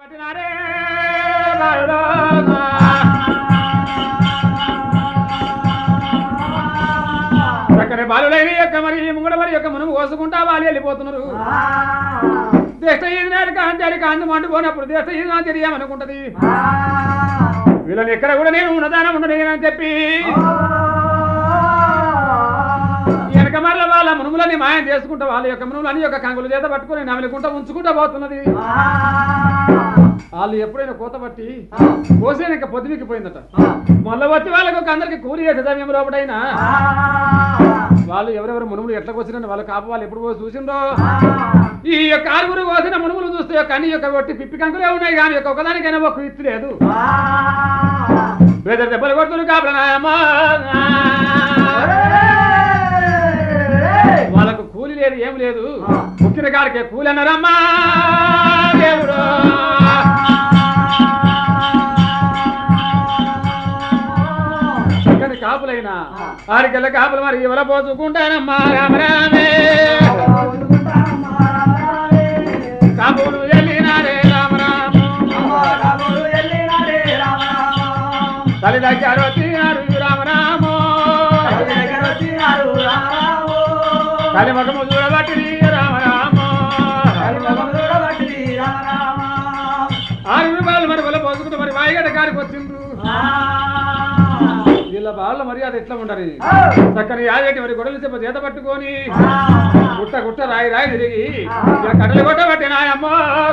చక్కని బాలులైన యొక్క మరి ముంగడ మరి యొక్క మనం కోసుకుంటా వాళ్ళు వెళ్ళిపోతున్నారు దేశ ఈదినాడు కాంచాలి కాంతి మండిపోయినప్పుడు దేశ ఈదినా తెలియమనుకుంటది వీళ్ళని ఎక్కడ కూడా నేను ఉన్నదానం ఉండలేనని చెప్పి వెనక మరల వాళ్ళ మునుములని మాయం చేసుకుంటా వాళ్ళ యొక్క మునుములని యొక్క కంగులు చేత పట్టుకొని నమిలుకుంటా ఉంచుకుంటా పోతున్నది వాళ్ళు ఎప్పుడైనా కోత పట్టి కోసేన ఇంకా పొద్దుమిక్కిపోయిందట మళ్ళీ వచ్చి వాళ్ళకి ఒక అందరికి కూలి చేసే సమయం లోపడైనా వాళ్ళు ఎవరెవరు మునుములు ఎట్లా కోసిరండి వాళ్ళ కాపు వాళ్ళు ఎప్పుడు పోయి చూసిండ్రో ఈ యొక్క ఆరుగురు కోసిన మునుములు చూస్తే యొక్క అన్ని యొక్క ఒట్టి పిప్పి కంకులే ఉన్నాయి కానీ యొక్క ఒకదానికైనా ఒక ఇత్తు లేదు బెదర్ దెబ్బలు కొడుతున్నారు కాపులనాయమ్మా వాళ్ళకు కూలి లేదు ఏం లేదు ముక్కిన కాడికే కూలి అన్నారమ్మా దేవుడు చక్కని కాపులైనా ఆడికెళ్ళ కాపులు మరి ఎవర పోచుకుంటానమ్మా రామరామే కాపులు వెళ్ళినారే రామరాము తల్లి దగ్గర వచ్చినారు రామరాము తల్లి ముఖము చూడబట్టి రామరాము ఆరు రూపాయలు మరి వల్ల పోసుకుంటే మరి వాయిగడ్డ కాడికి వచ్చిండ్రు వీళ్ళ వాళ్ళ మర్యాద ఎట్లా ఉండరు చక్కని యాదేటి మరి గొడవలు చెప్ప చేత పట్టుకొని గుట్ట గుట్ట రాయి రాయి తిరిగి ఇక కట్టెలు కొట్టబట్టి నాయమ్మో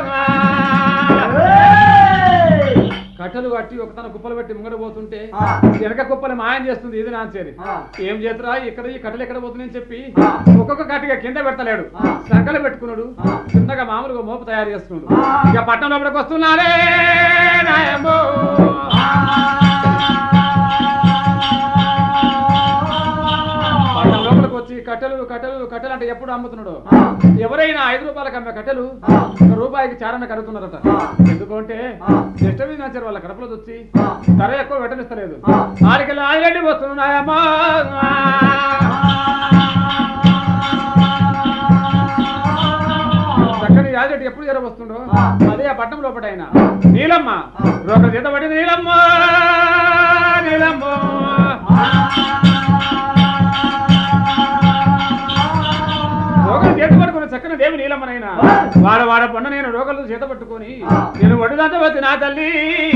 కట్టెలు కట్టి ఒక తన కుప్పలు పెట్టి ముంగడ పోతుంటే వెనక కుప్పలు మాయం చేస్తుంది ఇది నాంచేది ఏం చేతురా ఇక్కడ ఈ కట్టెలు ఎక్కడ పోతున్నాయని చెప్పి ఒక్కొక్క కట్టిగా కింద పెడతలేడు సంకలు పెట్టుకున్నాడు చిన్నగా మామూలుగా మోపు తయారు చేస్తున్నాడు ఇక పట్టణం లోపలికి వస్తున్నారే నాయమ్మో పట్టణం లోపలికి వచ్చి కట్టెలు కట్టెలు కట్టెలు అంటే ఎప్పుడు అమ్ముతున్నాడు ఎవరైనా ఐదు రూపాయలకు అమ్మే కట్టెలు ఒక రూపాయికి చారణ కడుగుతున్నారట ఎందుకంటే ఇష్టం నచ్చారు వాళ్ళ కడపలో వచ్చి ధర ఎక్కువ పెట్టనిస్తలేదు ఆడికెళ్ళి ఆదిరెడ్డి వస్తున్నాయమ్మా చక్కని యాదిరెడ్డి ఎప్పుడు జర వస్తుండో అదే ఆ పట్టణం లోపల ఆయన నీలమ్మ ఒక చేత పడింది నీలమ్మ నీలమ్మ రోగలు చేత పట్టుకుని చక్కని దేవి నీలమ్మనైనా వాడ వాడ పొన్న నేను రోగలు చేత పట్టుకొని నేను వడ్డుదంత వచ్చి నా తల్లి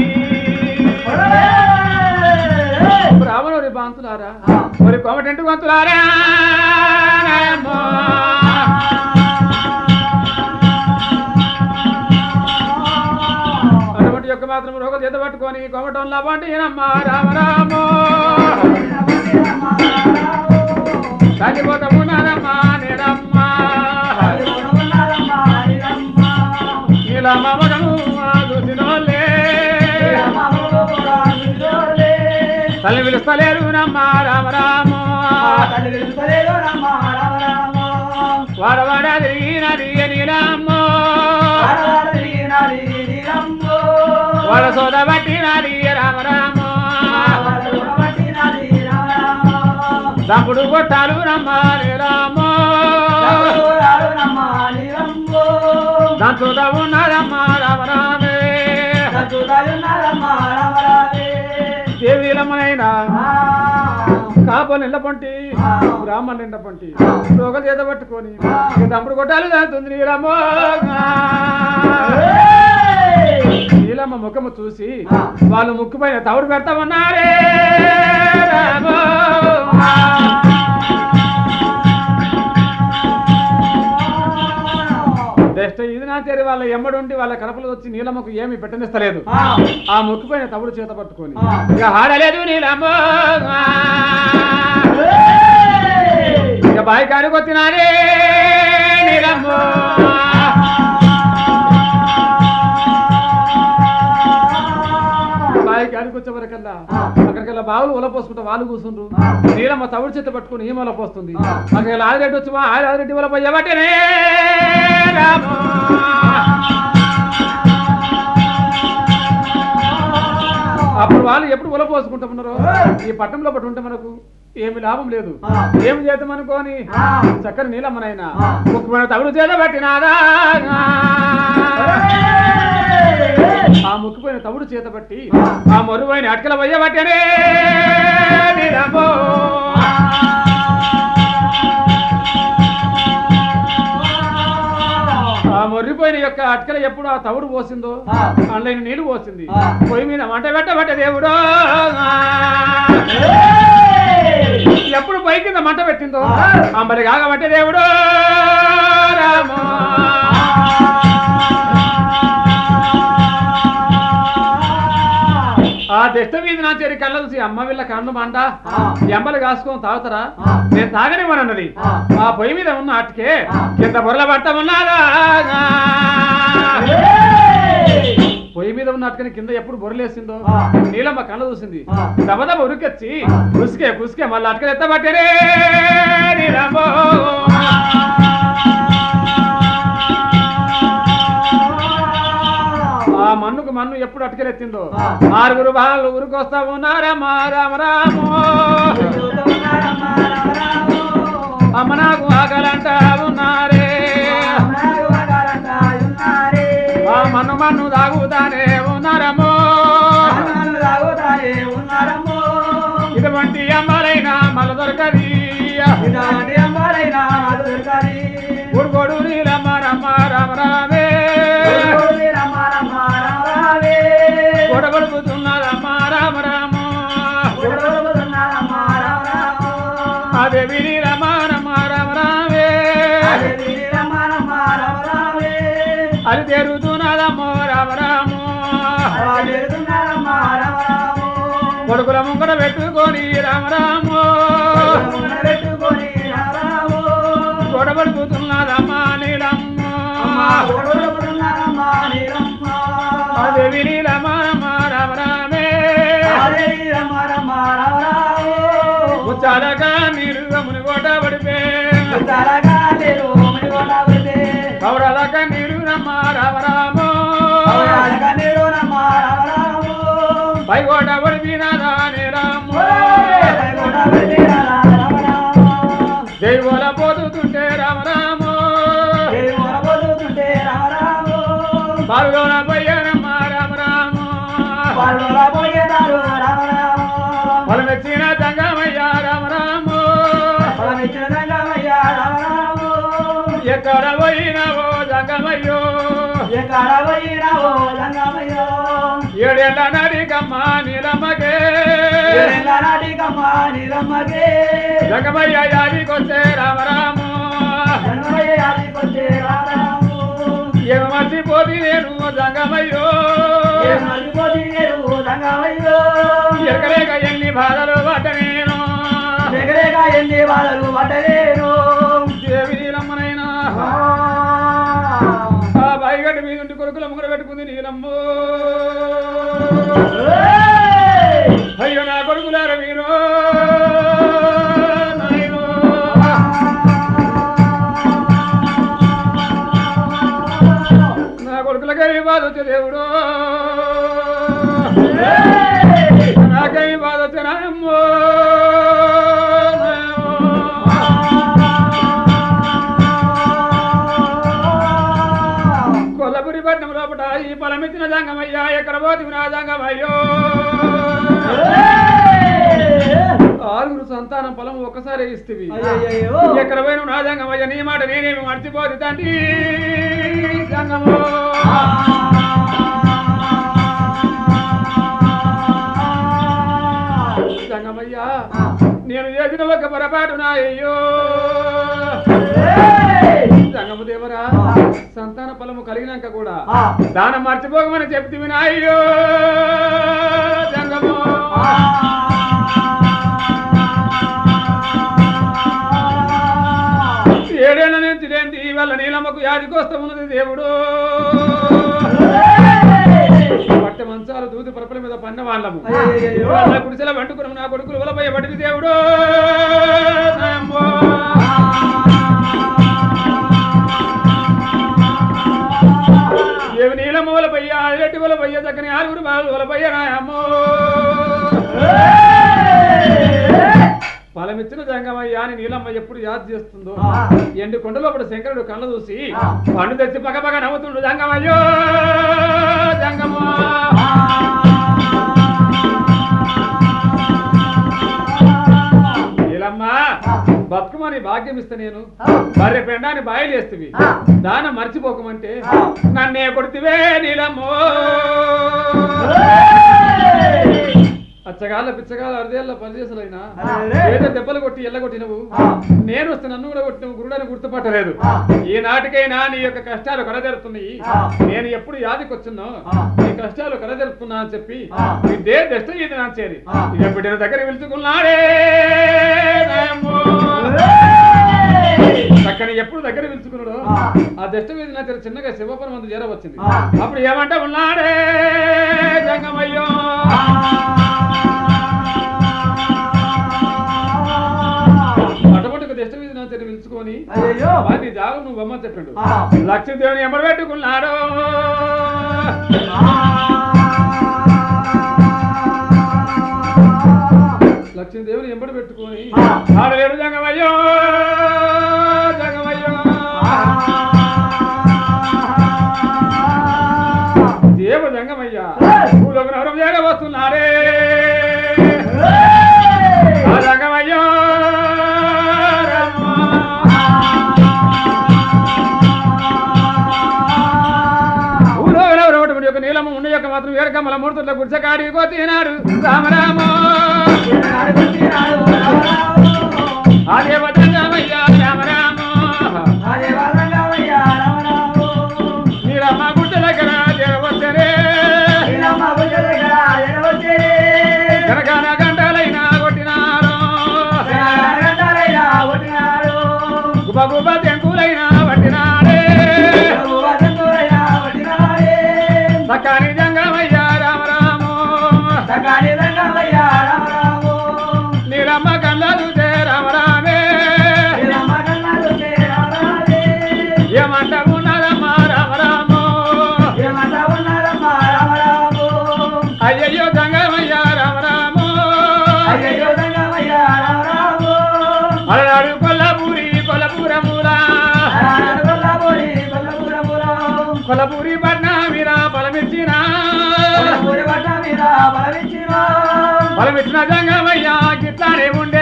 రావణుడి బాంతులారా మరి కోమటెంటు బంతులారా నాయమ్మ. అటువంటి యొక్క మాత్రం రోగలు చేత పట్టుకొని కోమటం లాభంటే ఏనమ్మా రామ రామో తగ్గిపోతాము నానమ్మా నేనమ్మా ఇలా మమగము చూసినోళ్ళే తల్లి పిలుస్తలేరు నమ్మా రామ రామో వాడవాడ తిరిగినది నీలమ్మో వాడ సోద పట్టినది రామ రామో తప్పుడు కొట్టాలు రమ్మా రామో దాంతో ఉన్నారమ్మా రామ రామే దేవీలమ్మనైనా కాప నిండ పంటి బ్రాహ్మణ నిండ పంటి రోగలు చేత పట్టుకొని ఇక తమ్ముడు కొట్టాలి దాంతుంది నీలమ్మ నీలమ్మ ముఖము చూసి వాళ్ళు ముక్కు పైన తవుడు పెడతామన్నారే రామో. దష్ట ఇది నా చేరి వాళ్ళ ఎమ్మడుండి వాళ్ళ కడపలు వచ్చి నీలమ్మకు ఏమి పెట్టనిస్తలేదు ఆ ముక్కు పైన తవుడు చేత పట్టుకొని ఇక హాడలేదు నీలమ్మ ఇక బాయి కాడికి వచ్చినారే నీలమ్మ బాయి కాడికి వచ్చే వరకల్లా అక్కడికల్లా బావులు ఒల పోసుకుంటా వాళ్ళు కూర్చుండ్రు నీలమ్మ తవుడు చేత పట్టుకుని ఈ మొల పోస్తుంది అక్కడ ఆదిరెడ్డి వచ్చి మా ఆదిరెడ్డి వల పోయబట్టేనే రామో అప్పుడు వాళ్ళు ఎప్పుడు ఉల పోసుకుంటామన్నారో ఈ పట్టణంలో పట్టి ఉంటే మనకు ఏమి లాభం లేదు ఏమి చేద్దాం అనుకోని చక్కని నీలమ్మనైనా ముఖ్యమైన తగుడు చేత పట్టినాదా ముక్కిపోయిన తవుడు చేత బట్టి ఆ మరువైన అటకల వయ్యబట్టనే నీలమ్మో. ఆ మొర్రిపోయిన యొక్క అటకల ఎప్పుడు ఆ తవుడు పోసిందో అందులో నీళ్లు పోసింది పొయ్యి మీద మంట పెట్టబట్టే దేవుడు ఎప్పుడు పై కింద మంట పెట్టిందో అంబలి కాగబట్టే దేవుడు రామా ఆ దిష్ట మీద నా చేరి కళ్ళ చూసి అమ్మ వీళ్ళ కన్ను మంట ఎంబలు కాసుకొని తాగుతారా నేను తాగనివ్వనన్నది ఆ పొయ్యి మీద ఉన్న అటుకే కింద బొరల పట్ట ఉన్నారా పొయ్యి మీద ఉన్న అటుకని కింద ఎప్పుడు బొరలేసిందో నీలమ్మ కళ్ళ చూసింది దబదబ ఉరికొచ్చి కుసికే కుసికే మళ్ళీ అటుకలు ఎత్తబట్టేనే నీలమ్మో ఆ మన్నుకు మన్ను ఎప్పుడు అటుకెలెత్తిందో ఆరుగురు బాలు ఊరికొస్తా ఉన్నారమ్మా రామ రామో అమ్మ నాకు ఆకలంటా ఉన్నారే ఆ మన్ను మన్ను తాగుతానే ఉన్నారమ్మో ఇటువంటి అమ్మాలైనా మళ్ళ దొరకది ఊరుకోడు నీలమ్మ రమ్మ రామ రామే గొడగొడుపుతున్నదమ్మ రామ రామో అదే విని రమ రమ రామ రామే అది తెరుగుతున్నదమ్మో రామ రామో కొడుకుల ముంగడ పెట్టుకొని రామ రామో గొడబడుకుతున్నదమ్మ నీలమ్మ అదే విని రమ రమ రామ రామే ముచ్చాలగా మీరు ముని కోట పడిపే కౌరలక నీరు రమ్మ రామ రామో పై కోట పడిపినదా నీరమ్మో దైవల పోతుంటే రామ రామో పాల్గొన పోయారమ్మ రామ రామో పొలమెచ్చిన తంగమయ్య రామ రామో ఎక్కడ పోయినావో తంగమయ్యో ఏడేళ్ళ నడికమ్మ నీలమ్మకే జగమయ్య యాదికొస్తే రామ రామో ఏమ మర్చిపోతి నేను జంగమయ్యో ఎరకలేక ఎన్ని బాధలు పడ్డ నేను ఎన్ని బాధలు పట్టలేను దేవి నీలమ్మనైనా ఆ బయగడ్డ మీద ఉండి కొడుకుల ముంగడ పెట్టుకుంది నీలమ్మ అయ్యో నా కొడుకులార మీరు నాయనో. నా కొడుకులకై బాధ వచ్చే దేవుడు నాకై బాధ వచ్చే నాయమ్మో కొల్లపురి పట్నం లోపల ఈ పొలమిచ్చిన జంగమయ్యా ఎక్కడ పోతుంది నా జంగమయ్యో ఆరుగురు సంతానం పొలం ఒక్కసారి ఇస్తుంది అయ్యయ్యో. ఎక్కడ పోయిన నా జంగమయ్య నీ మాట నేనేమి మర్చిపోదు తండ్రి జంగమో జంగమయ్యా నేను చేసిన ఒక పొరపాటు నా అయ్యో జంగము దేవరా సంతాన ఫలము కలిగినాక కూడా దానం మర్చిపోకమని చెప్తే వినాయ్యో జంగము ఏడేళ్ల నుంచి లేంది వాళ్ళ నీలమ్మకు యాదికోస్తం ఉన్నది దేవుడు పట్టె మంచాలు దూది పరపల మీద పన్న వాళ్ళము అయ్యయ్యయ్యో. వాళ్ళ గుడిసెల వండుకున్నాము నా కొడుకులు వలపై పడిది దేవుడు నాయమ్మో. ఏమి నీలమ్మ వలపయ్య రెడ్డి వలపయ్య చక్కని ఆరుగురు బాలు వలపయ్య నాయమ్మో ఫలమిచ్చిన జంగమయ్య అని నీలమ్మ ఎప్పుడు యాద్ చేస్తుందో ఎండు కొండలోపల శంకరుడు కళ్ళ చూసి పండు తెచ్చి పగ పగ నవ్వుతుండు జంగమయ్యో జంగమో బతుకమని భాగ్యం ఇస్తే నేను ఆ. భార్య పెండాన్ని బాయలేస్తుంది ఆ. దాన మర్చిపోకమంటే ఆ. నన్నే కొడుతువే నీలమ్మో అచ్చగాళ్ళ పిచ్చగాళ్ళ అరదేళ్ళ పనిచేసలైనా అరే. ఏదో దెబ్బలు కొట్టి ఎల్ల కొట్టినవు ఆ. నేను వస్తే నన్ను కూడా కొట్టినవు గురుడని గుర్తుపట్టలేదు ఆ. ఈ నాటికైనా నీ యొక్క కష్టాలు కడజరుతున్నాయి ఆ. నేను ఎప్పుడు యాదికొచ్చున్నో ఆ. నీ కష్టాలు కడజరుతున్నా అని చెప్పి ఆ. ఇదే దశ ఇది నా చేరి ఆ. ఇక బిడ్డల దగ్గర పిలుచుకున్నాడే నాయమ్మో. చక్కని ఎప్పుడు దగ్గర పిలుచుకున్నాడు ఆ. ఆ దష్ట మీద నా దగ్గర చిన్నగా శివపురం అంత చేర వచ్చింది ఆ. అప్పుడు ఏమంటే ఉన్నాడే జంగమయ్యో పటపటకు దష్ట మీద నా దగ్గర పిలుచుకొని అయ్యయ్యో. వాటి జాగం నువ్వు బొమ్మ చెప్పండు ఆ. లక్ష్మీదేవిని ఎంబడి పెట్టుకున్నాడు లక్ష్మీదేవిని ఎంబడి పెట్టుకొని ఆ. ఆడలేడు జంగమయ్యో జంగమయ్యో దేవ జంగమయ్య ఏయ్. భూలోక నగరం చేర వస్తున్నారే ఆ జంగమయ్యో రామా. ఊళ్ళో ఎవరెవరు యొక్క నీలమ్మ ఉండ యొక్క మాత్రం వేరకమ్మల మూర్తుల గుడిసెకాడి కోతినాడు రామరామ ఆ దేవతంగమయ్య రామరామ నీలమ్మ గుడ్డ దగ్గర దేవచ్చరే గనగాన గంటలైనా కొట్టినారు గుబ గుబ తెంకులైనా పట్టినాడే సకాని జంగమయ్య రామరామ నీలమ్మ కళ్ళలు రామరామే ఏమంట ఉన్నారమ్మా రామరామ అయ్యయ్యో జంగమయ్య రామరామ అలనాడు కొల్లపూరి కొల్లపూరమురా కొల్లపూరి పట్నమిరా బలమిచ్చిన బలమిచ్చిన జంగమయ్య గిట్లానే ఉండే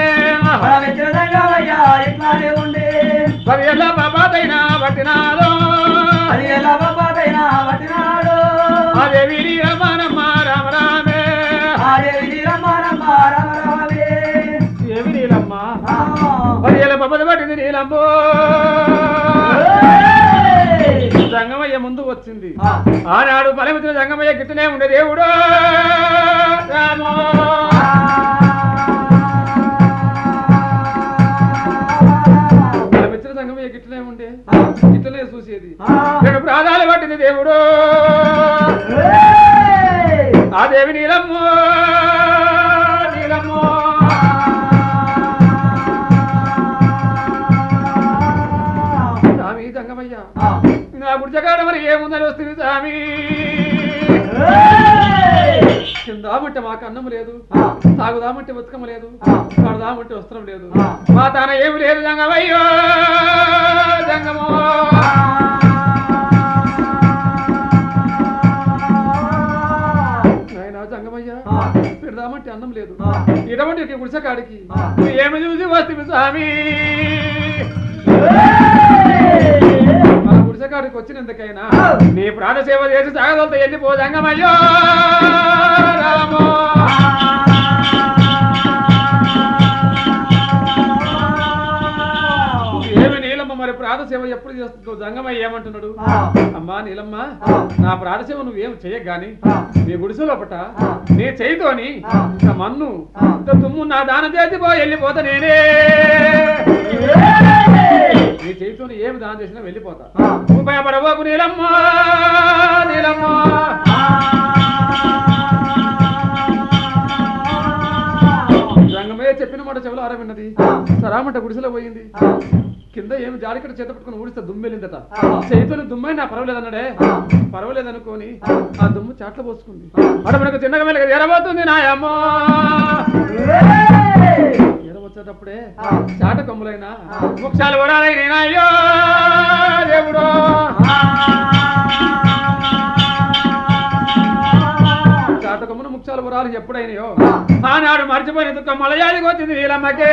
పదిహేళ్ళ బాబాదైనా పట్టినాదో అదేవి రమణమ్మ రామరామే ఏమి నీలమ్మ పదిహేళ్ళ బాబాద పట్టింది నీలమ్మో జంగమయ్య ముందు వచ్చింది ఆనాడు బలమిచ్చిన జంగమయ్య గిట్టనే ఉండే దేవుడు రామో బలమిచ్చిన జంగమయ్య గిట్టనే ఉండే గిట్టనే చూసేది రెండు ప్రాణాలు పట్టింది దేవుడు ఆ దేవి నీలమ్మో నీలమ్మో స్వామి జంగమయ్య నా గుడిచకాడ మరి ఏముందని వస్తుంది స్వామి తిందామంటే మాకు అన్నం లేదు తాగుదామంటే ఉతకం లేదు కడదామంటే వస్త్రం లేదు మా తాన ఏమి లేదు జంగమయ్యో జంగమో నాయనా జంగమయ్య పెడదామంటే అన్నం లేదు ఇటువంటి గుడిసెకాడికి నువ్వు ఏమి చూసి వస్తుంది స్వామి మన గుడిసెకాడికి వచ్చినందుకైనా నీ ప్రాణ సేవ చేసి సాగదలతో వెళ్ళిపో జంగమయ్యో రామో ఏమి నీలమ్మ మరి ప్రాణ సేవ ఎప్పుడు చేస్తుందో జంగమయ్య ఏమంటున్నాడు అమ్మా నీలమ్మ నా ప్రాణ సేవ నువ్వేం చెయ్యగాని నీ గుడిసె లోపట నీ చేయితోని ఇంత మన్ను ఇంత తుమ్ము నా దానం చేసిపో వెళ్ళిపోతా నేనే నీ చేతితోని ఏమి దానం చేసినా వెళ్ళిపోతా ఉపయోగపడబోకు నీలమ్మ నీలమ్మ రంగమయ్య చెప్పిన మాట చెవులు ఆరవిన్నది సరామంట గుడిసెలో పోయింది కింద ఏమి జాలికడ చేత పట్టుకుని ఊడిస్తే దుమ్ము వెళ్ళిందట చేతులు దుమ్మే నా పర్వాలేదు అన్నాడే పర్వాలేదు అనుకోని ఆ దుమ్ము చాట్ల పోసుకుంది అక్కడ మనకు చిన్నగా మెల్లగా ఎరబోతుంది నాయమ్మ ఎరవచ్చేటప్పుడే చాట కొమ్ములైనా ముక్షాలు వరాలైన అయ్యో దేవుడు చాట కొమ్మును ముఖ్యాల వరాలు ఎప్పుడైనాయో ఆనాడు మర్చిపోయిన దుఃఖం మలయాదికి వచ్చింది నీలమ్మకే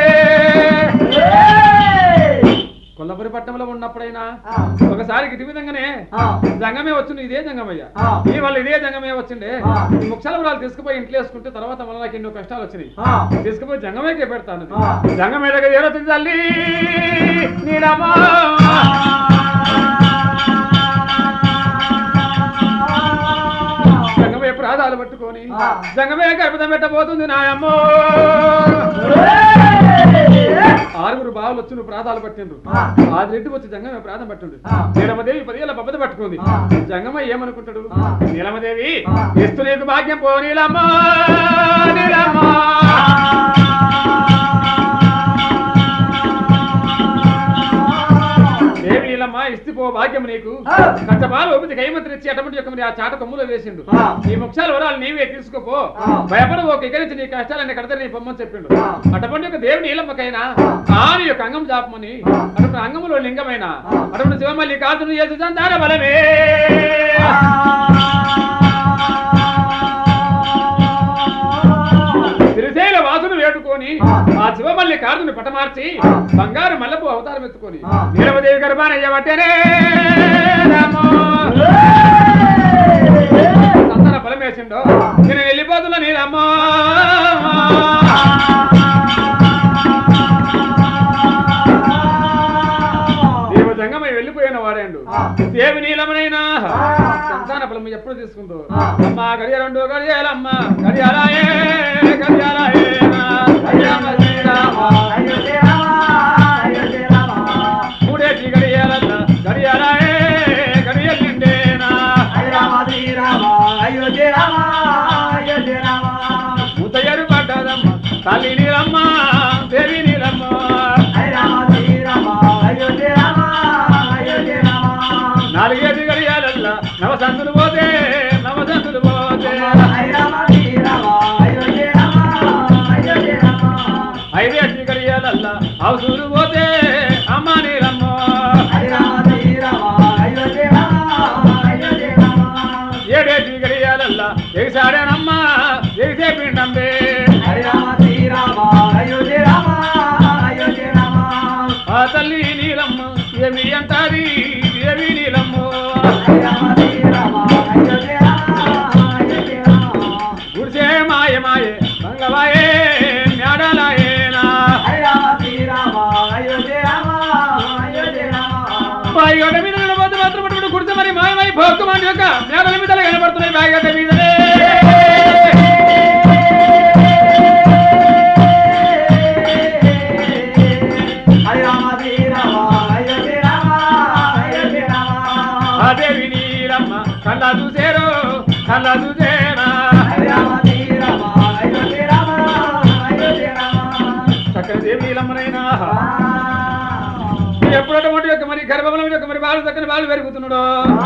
కొల్లపురి పట్టణంలో ఉన్నప్పుడైనా ఒకసారి ఇటు విధంగానే జంగమే వచ్చింది ఇదే జంగమయ్య ఈ వల్ల ఇదే జంగమే వచ్చిండే ఈ ముఖ్యాల వరాలు తీసుకుపోయి ఇంట్లో వేసుకుంటే తర్వాత మళ్ళీ నాకు ఎన్నో కష్టాలు వచ్చినాయి తీసుకుపోయి జంగమేకే పెడతాను జంగమే దగ్గర ఏరవుతుంది తల్లి నీడమా జంగమే ప్రాధాలు పట్టుకొని జంగమే గర్భం పెట్టబోతుంది నాయమ్మో ఆరుగురు బావులు వచ్చి నువ్వు ప్రాధాలు పట్టిండ్రు ఆది రెడ్డి వచ్చి జంగమే ప్రాధం పట్టిండు నీలమదేవి పదివేల బబ్బద పట్టుకుంది జంగమ ఏమనుకుంటాడు నీలమదేవి ఇస్తు నీకు భాగ్యం పో నీలమ్మా నీలమ్మా దేవి నీలమ్మ ఇస్తి పో భాగ్యం నీకు కట్టబాలు ఒప్పితే కైమంత్రి ఇచ్చి అటువంటి యొక్క మరి ఆ చాట కొమ్ములో వేసిండు ఈ ముఖ్యాల వరాలు నీవే తీసుకుపో భయపడవు ఒక ఇక్కడి నుంచి నీ కష్టాలన్నీ కడతారు నీ పొమ్మని చెప్పిండు అటువంటి యొక్క దేవుని నీలమ్మకైనా ఆని యొక్క అంగం జాపమని అటువంటి అంగములో లింగమైన అటువంటి శివమల్లి కాదును చేసి సంతాన బలమే శ్రీశైల వాసును వేడుకొని ఆ శివమల్లి కార్డుని పటమార్చి బంగారు మల్లపు అవతారం ఎత్తుకొని నీలమదేవి గర్భానయ్యబట్టేనే సంతాన బలం వేసిండో నేను వెళ్ళిపోతున్నా నీలమ్మా దేవ జంగమై వెళ్ళిపోయిన వాడేండు దేవి నీలమనైనా సంతాన ఫలం ఎప్పుడు తీసుకుందో అమ్మా గడియారండు గడియాలమ్మ గడియారాయే గడియారాయే గడియామ శ్రీరామ మూడేసి గడియాలన్న గడియారాయే గడియల్ నిండేనా ముత్తయ్యరు పడ్డదమ్మ తల్లి నీలమ్మ దేవి నీలమ్మ నాలుగేసి గడియాలల్ల నవసంతులు పోతే నవసంతులు పోతే ఐదేసి గడియాలల్ల అవసూరు పోతే అమ్మ నీలమ్మ ఏడేసి గడియాలల్ల ఎగిసాడేనమ్మ ఎగిసే పిండంబే ఆ తల్లి నీలమ్మ ఏమి అంటాది ఏమి నీలమ్మ గుడిసే మాయ మాయే మంగవాయే మ్యాడలాయేనా బాయిగడ్డ మీద నిలబడి మాత్రం పట్టుకుంటూ కుడితే మరి మాయమై భోక్కుమంది యొక్క మేడల మీద కనబడుతున్నాయి బాయిగడ్డ మీదనే ఆ దేవి నీలమ్మ కళ్ళ చూసేరో కళ్ళ చూసేనా చక్కని దేవి నీలమ్మనైనా ఎప్పుడటువంటి యొక్క మరి గర్భంలో యొక్క మరి బాలు చక్కని బాలు పెరుగుతున్నాడు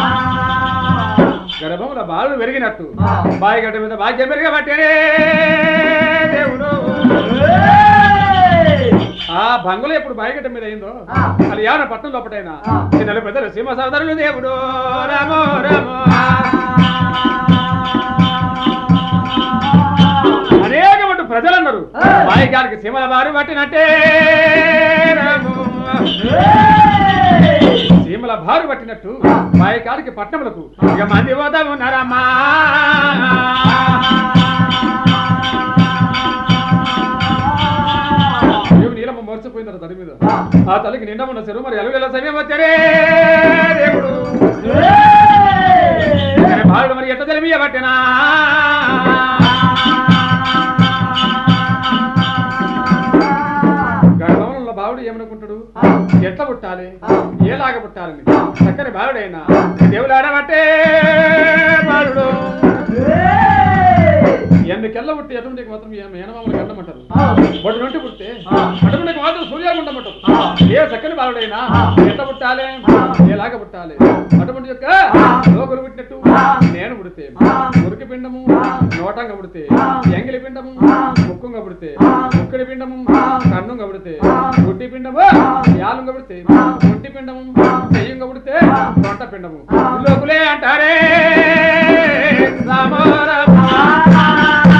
గర్భంలో బాలు పెరిగినట్టు బాయిగడ్డ మీద భాగ్యం పెరిగబట్టే దేవుడు ఆ బంగులో ఎప్పుడు బాయిగడ్డ మీద అయిందో అది యాన పట్టణం లోపటైనా చిన్నలు పెద్దలు సీమ సోదరులు దేవుడు రామో రామో అనేకమంటు ప్రజలన్నారు బాయిగారికి సీమల బారు పట్టినట్టే రాము సీమల బారు పట్టినట్టు బాయికాడికి పట్టణములకు ఇక మంది పోతా ఉన్నారమ్మా దేవుడు నీలమ్మ మర్చిపోయిందట తడి మీద ఆ తల్లికి నిండా ఉన్న చెరువు మరి ఎలుగెల సమయం వచ్చారే దేవుడు మరి బాలుడు మరి ఎట్ట తెలియబట్టినా గర్భంలో ఉన్న బావుడు ఏమనుకుంటాడు ఎట్లా పుట్టాలి ఏలాగా పుట్టాలని చక్కని బాలుడైనా దేవుడు ఆడబట్టే బాలుడు ఎందుకెళ్ళ పుట్టి ఎటువంటి మాత్రం మేనమామలు గండమంటారు బొడ్డు నుండి పుట్టే అటువంటి మాత్రం సూర్యగుండమంటారు ఏ చక్కని బాలుడైనా ఎట్లా పుట్టాలి ఎలాగ పుట్టాలి అటువంటి యొక్క లోకులు పుట్టినట్టు నేను పుడితే మురికి పిండము నోటంగా పుడితే ఎంగిలి పిండము ముక్కుంగా పుడితే ముక్కడి పిండము కన్నుంగా పుడితే గుడ్డి పిండము యాలుంగా పుడితే ఒంటి పిండము చెయ్యంగా పుడితే తొంట పిండము లోకులే అంటారే రామో రామ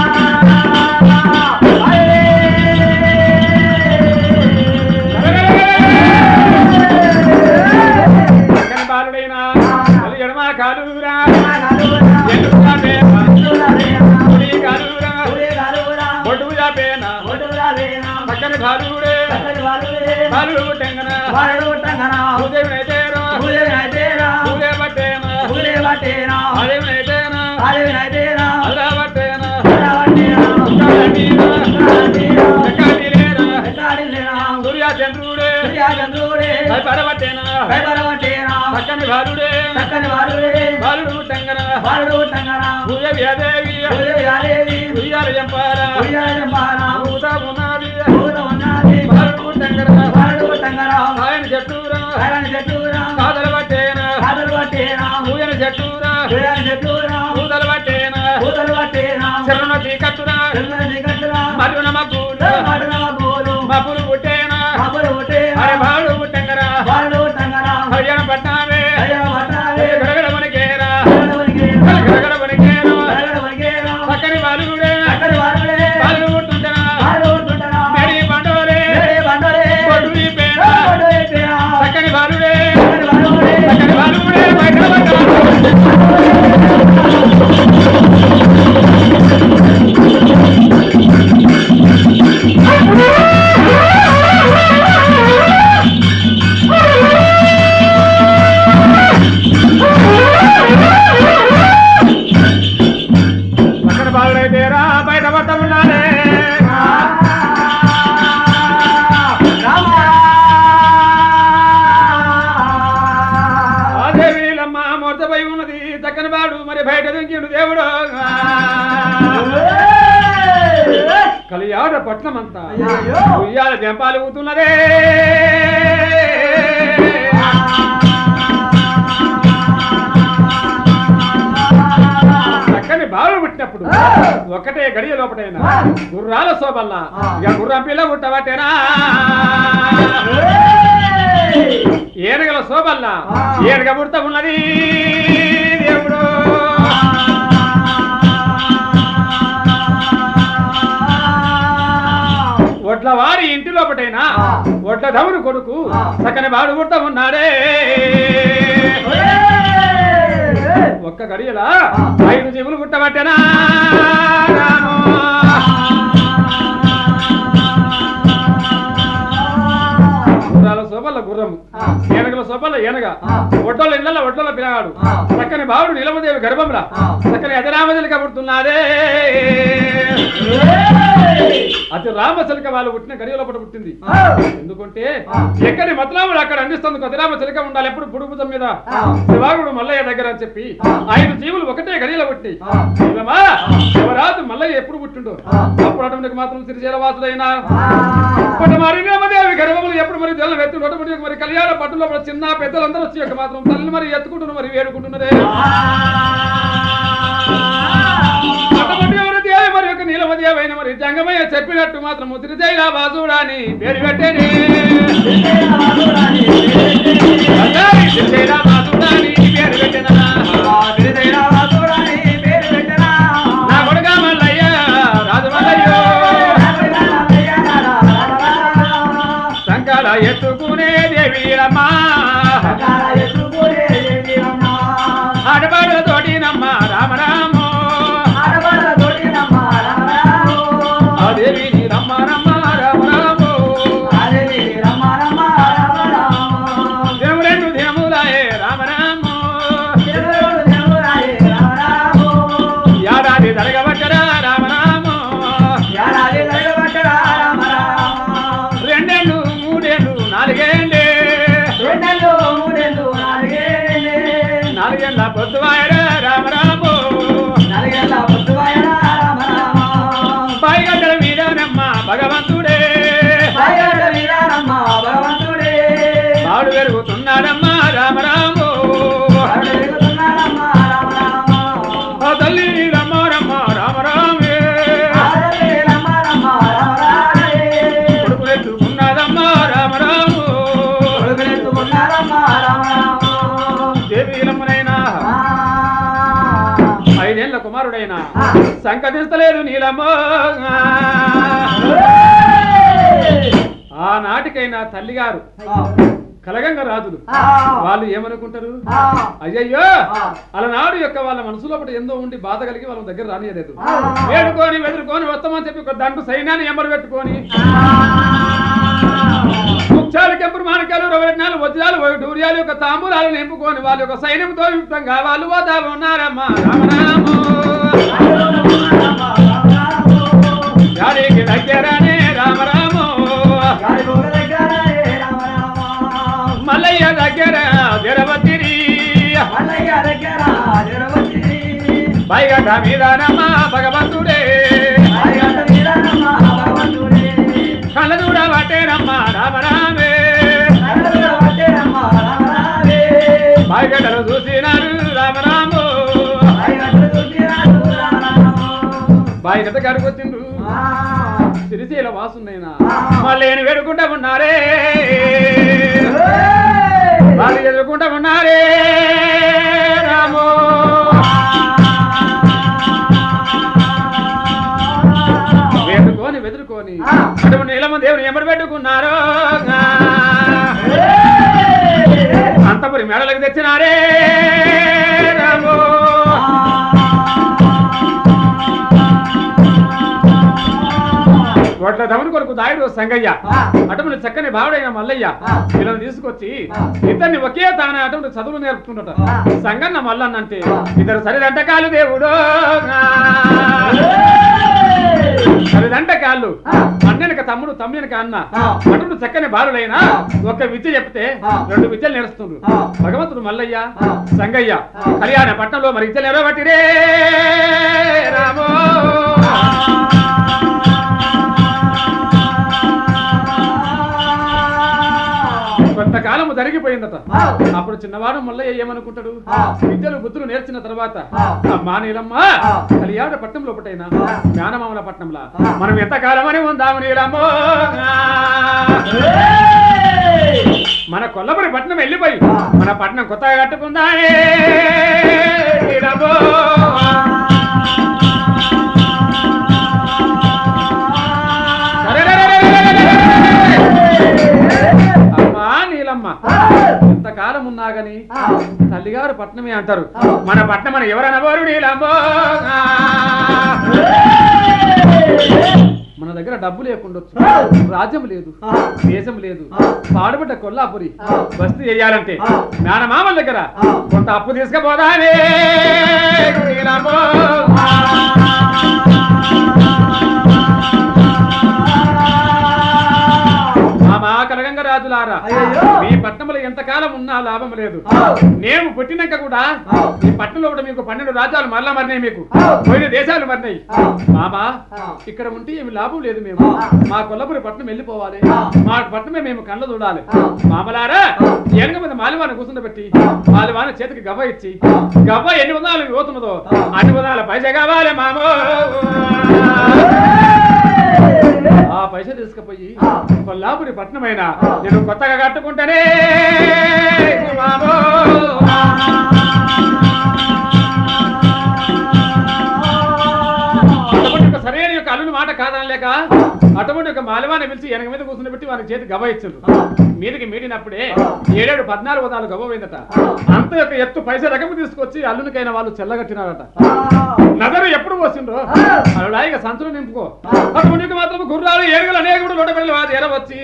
బాలుడు టంగనా భూదేవినైతేనా భూదేవినైతేనా భూదే పట్టేనా భూదేవటేనా అదేవినైతేనా ఆదేవినైతేనా అల్లా పట్టేనా అడవటేనా కాళీనా కాళీనా కాళీలేనా ఎట్టాడిల్లేనా సూర్య చంద్రుడే సూర్యచంద్రుడే భయపడబట్టేనా భయపడవటేనా చక్కని బాలుడే చక్కని బాలుడే బాలుడు టంగన బాలుడు టంగనా భూదేవి అదేవి భూదేవియాదేవి ఉయ్యాల చంపారా భూయాజంబానా భూత ఉన్నది భూత ఉన్నది బాలుడు టంగన బాలుడు టంగనా ఆయన చెట్టురా కాయని చెట్టురా కాదల పట్టేనా కాదలు పట్టేనా పూయన చెట్టురా కాయని చెట్టురా పూదల పట్టేనా పూతలు పట్టేనా శరణు చీకట్టురా చెల్లని కట్టురా మరున మబ్బులు మాటల గోలు మబ్బులు పుట్టేనా బాబులు పుట్టేనా అరే బాలుడు పుట్టంగరా బాలుడు టంగనా హరియాణ పట్నామే అయ్యా పట్టాలే గడగడ మనకేరా గడవనికేనా గడగడ మనకేరా గడవనికేనా చక్కని బాలుడే అక్కడి వారులే బాలుడు పుట్టుంటనా బాలుడు ఉంటుంటనా మేడి పండోరే ఏడే బండలే కొట్టు వీపేనా బాలుడు అయిపోయినా చక్కని బాలుడే అక్కడి వారులే చక్కని బాలుడే బయట పడ్డాడు చక్కని బాలుడైతేరా బయట పడ్డ ఉన్నాడే అదే వీళ్ళమ్మ మొదపై ఉన్నది చక్కని బాడు మరి బయట దింకిండు దేవుడు కలియాడ పట్నం అంతా అయ్యయ్యో. ఉయ్యాల జంపాలు ఊతున్నదే చక్కని బాలు పుట్టినప్పుడు ఒకటే గడియ లోపటైనా గుర్రాల శోభల్లా ఇక గుర్రం పిల్ల పుట్టబట్టేనా ఏనుగల శోభల్లా ఏనుగ పుడత ఉన్నది దేవుడు ఒడ్ల వారి ఇంటి లోపటైనా ఒడ్ల దముడు కొడుకు చక్కని బాడు పుడత ఉన్నాడే ఒక్క గడియలా ఐదు జీవులు పుట్టబట్టేనా రామో. గుర్రాల శోభల గుర్రము ఏనుగల శోభల ఏనగ ఒడ్డల ఇళ్ళ ఒడ్డల పిల్లగాడు చక్కని బావుడు నిలమదేవి గర్భంలా చక్కని అజరామజలిక పుడుతున్నారే అతి రామచలిక వాళ్ళు పుట్టిన గడియలో పట పుట్టింది ఎందుకంటే ఎక్కడి మతలాముడు అక్కడ అందిస్తుంది కదిరామ చిలక ఉండాలి ఎప్పుడు పుడుపుతం మీద శివాగుడు మల్లయ్య దగ్గర అని చెప్పి ఐదు జీవులు ఒకటే గడియలో పుట్టి శివమా శివరాజు మల్లయ్య ఎప్పుడు పుట్టిండు అప్పుడు అటువంటి మాత్రం శ్రీశైలవాసుడైనా మరి దేవి గర్భములు ఎప్పుడు మరి జల్లు ఎత్తు అటువంటి మరి కళ్యాణ పట్టులో మరి చిన్న పెద్దలందరూ వచ్చి యొక్క మాత్రం తల్లి మరి ఎత్తుకుంటున్నారు మరి వేడుకుంటున్నదే అటువంటి ఎవరు దేవి మరి యొక్క నీలమదేవి అయిన మరి జంగమయ్య చెప్పినట్టు మాత్రం శ్రీశైల వాసుడాని పేరు పెట్టేది అల్లారి శ్రీశైల వాసుడాని పేరు పెట్టెనా. నా కొడుక మల్లయ్య రాజు మల్లయ్యో సంకాల ఎత్తుకునే దేవీరమ్మా ఆడపాడు తోటినమ్మ రామరామో ఆ దేవి నీ రమ్మ రమ్మ రామరామో దినము రెండు దినములాయే రామరామో ఏడాది జరగబట్టరా రామరామో రెండేళ్ళు మూడేళ్ళు నాలుగేళ్ళే నాలుగేళ్ళ పొద్దువాయరా రామరామో పైగడ్డల మీదనమ్మ భగవంతుడే బాడు పెరుగుతున్నాడమ్మా రామరామో ఆ తల్లి రమ్మ రమ్మ రామరామే కొడుకులెత్తుకున్నాడమ్మా రామరాము దేవీలమ్మనైనా ఐదేళ్ల కుమారుడైనా సంకటిస్తలేదు నీలమ్మ ఆనాటికైనా తల్లిగారు కలగంగ రాజులు వాళ్ళు ఏమనుకుంటారు అయ్యయ్యో అలనాడు యొక్క వాళ్ళ మనసులో ఒకటి ఎందో ఉండి బాధ కలిగి వాళ్ళ దగ్గర రానియలేదు వేడుకొని వెదురుకొని వస్తామని చెప్పి ఒక దంటు సైన్యాన్ని ఎంబడి పెట్టుకొని ముత్యాలు కెంపురు మాణిక్యాలు రవరత్నాలు వజ్రాలు వైడూర్యాలు యొక్క తాంబూలాలు నింపుకొని వాళ్ళ యొక్క సైన్యంతో యుక్తంగా వాళ్ళు పోతా ఉన్నారమ్మా రామరాము గాడికి దగ్గరనే రామరాము మల్లయ్య దగ్గర జరవతిరి పైగట మీదనమ్మా భగవంతుడే కళ్ళ దూడ పట్టేనమ్మా రామరామే పైగటలు చూసినారు రామరాము బాయిగట కడుకొచ్చిండ్రు సిరిశీల వాసునైనా మళ్ళీ వేడుకుంటా ఉన్నారే వాళ్ళు ఎదుర్కొంటా ఉన్నారే రామో వేడుకొని వెదురుకొని అటువంటి నీలమ్మ దేవుని ఎంబడి పెట్టుకున్నారు అంతపురి మేడలకు తెచ్చినారే రామో వాట్ల దమని కొరకు దాయుడు సంగయ్య అటువంటి చక్కని బావుడైన మల్లయ్య వీళ్ళని తీసుకొచ్చి ఇద్దరిని ఒకే తాన అటువంటి చదువులు నేర్పుతుండట సంగన్న మల్లన్న అంటే ఇద్దరు సరిదంటకాలు దేవుడు సరిదంటకాళ్ళు అన్నెనక తమ్ముడు తమ్మునిక అన్న అటువంటి చక్కని బాలుడైనా ఒక విద్య చెప్తే రెండు విద్యలు నేర్చుతుండ్రు భగవంతుడు మల్లయ్య సంగయ్య కళ్యాణ పట్టణంలో మరి విద్యలు ఎరబట్టిరే రామో కొంతకాలము జరిగిపోయిందట అప్పుడు చిన్నవాడు మల్లయ్య ఏమనుకుంటాడు విద్యలు బుద్ధులు నేర్చిన తర్వాత అమ్మా నీలమ్మ కళ్యాణ పట్నం లోపటైనా జ్ఞానమామల పట్నంలా మనం ఎంత కాలమని ఉందాము నీలమ్మో మన కొల్లపురి పట్నం వెళ్ళిపోయి మన పట్నం కొత్తగా కట్టుకుందానే నీలమ్మో అమ్మా నీలమ్మ ఎంతకాలం ఉన్నా గని తల్లిగారు పట్నమే అంటారు మన పట్నం మన ఎవరనబోరు నీలమ్మో మన దగ్గర డబ్బు లేకుండొచ్చు రాజ్యం లేదు దేశం లేదు పాడుబడ్డ కొల్లాపురి బస్తీ చేయాలంటే మేనమామల దగ్గర కొంత అప్పు తీసుకుపోదానే నీలమ్మో మామా కనగంగ రాజులారా అయ్యయ్యో. మీ పట్టణంలో ఎంతకాలం ఉన్నా లాభం లేదు నేను పుట్టినాక కూడా ఈ పట్టణంలో కూడా మీకు పన్నెండు రాజ్యాలు మరలా మరినాయి మీకు పోయిన దేశాలు మరినాయి మామా ఇక్కడ ఉంటే ఏమి లాభం లేదు మేము మా కొల్లపురి పట్టణం వెళ్ళిపోవాలి మా పట్టణమే మేము కళ్ళ చూడాలి మామలారా ఎనక మీద మాలివాన కూర్చుండబెట్టి మాలివాన చేతికి గవ్వ ఇచ్చి గవ్వ ఎన్ని వందలు పోతున్నదో అన్ని వందల పైసా కావాలి మామో ఆ పైసలు తీసుకుపోయి కొల్లాపురి పట్నమైన నేను కొత్తగా కట్టుకుంటానే మామో అటువంటి ఒక సరైన యొక్క అల్లుని మాట కాదనలేక అటువంటి ఒక మాలవాన్ని పిలిచి వెనక మీద కూర్చుని పెట్టి వానికి చేతి గవ్వ ఇచ్చిండ్రు మీదికి మీడినప్పుడే ఏడేడు పద్నాలుగు పదాలు గవ్వ పోయిందట అంత యొక్క ఎత్తు పైసా రకము తీసుకొచ్చి అల్లునికైన వాళ్ళు చెల్లగట్టినారట నగరు ఎప్పుడు పోసిండ్రో అలా సంచులు నింపుకో అటువంటి మాత్రం గుర్రాలు ఏనుగులు అనేక లోట పిల్లలు వాది ఎరవచ్చి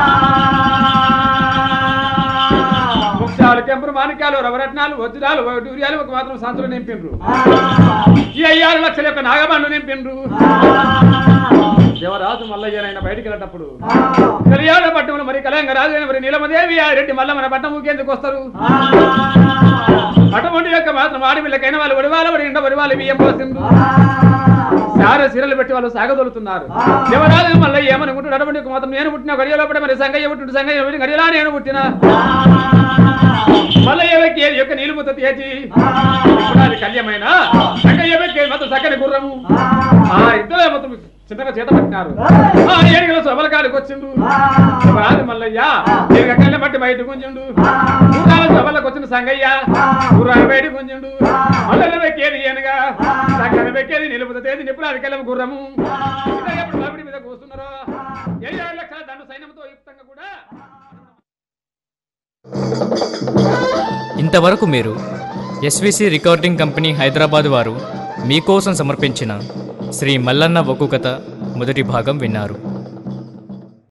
ముత్యాలు కెంపురు మాణిక్యాలు రవరత్నాలు వజ్రాలు డూర్యాలు ఒక మాత్రం సంచులు నింపిండ్రు ఈ అయ్యారు లక్షల యొక్క నాగబాండు నింపిండ్రు దేవరాజు మల్లయ్యనైనా బయటికి వెళ్ళేటప్పుడు కళ్యాణ పట్టణంలో మరి కళ్యాణ రాజు అయిన మరి నీలమదేవి ఆ రెడ్డి మల్ల మన పట్టణం ఊకేందుకు వస్తారు అటువంటి యొక్క మాత్రం ఆడపిల్లకైన వాళ్ళు వడివాల వడి ఇంట వడివాల బియ్యం పోసిండ్రు సార సిరలు పెట్టి వాళ్ళు సాగదొలుతున్నారు దేవరాజు మళ్ళీ ఏమనుకుంటాడు అటువంటి యొక్క మాత్రం నేను పుట్టిన గడియలో పడి మరి సంగయ్య పుట్టిన సంగయ్య పుట్టిన గడియలా నేను పుట్టిన మల్లయ్య వ్యక్తి ఏది యొక్క నీళ్ళు ముద్ద తేచి ఇప్పుడు అది కళ్యమైన సంగయ్య వ్యక్తి మొత్తం చక్కని గుర్రము ఆ ఇద్దరు మొత్తం చిన్నగా చేత పట్టినారు ఆ ఏడుగుల సభలకాడికి వచ్చిండు రాజు మల్లయ్య ఏడుగ కళ్ళ బట్టి బయట గుంజిండు గుర్రాల సభలకు వచ్చిన సంగయ్య గుర్రాలు బయట గుంజిండు మల్లెల వెక్కేది ఏనుగా సంగన వెక్కేది నిలుపుత తేది నిప్పులాది కళ్ళం గుర్రము ఇద్దరు ఎప్పుడు బాబుడి మీద కూస్తున్నారో ఏడు లక్షల దండు సైన్యంతో యుక్తంగా కూడా ఇంతవరకు మీరు ఎస్విసి రికార్డింగ్ కంపెనీ హైదరాబాద్ వారు మీకోసం సమర్పించిన శ్రీ మల్లన్న ఒక్కు కథ మొదటి భాగం విన్నారు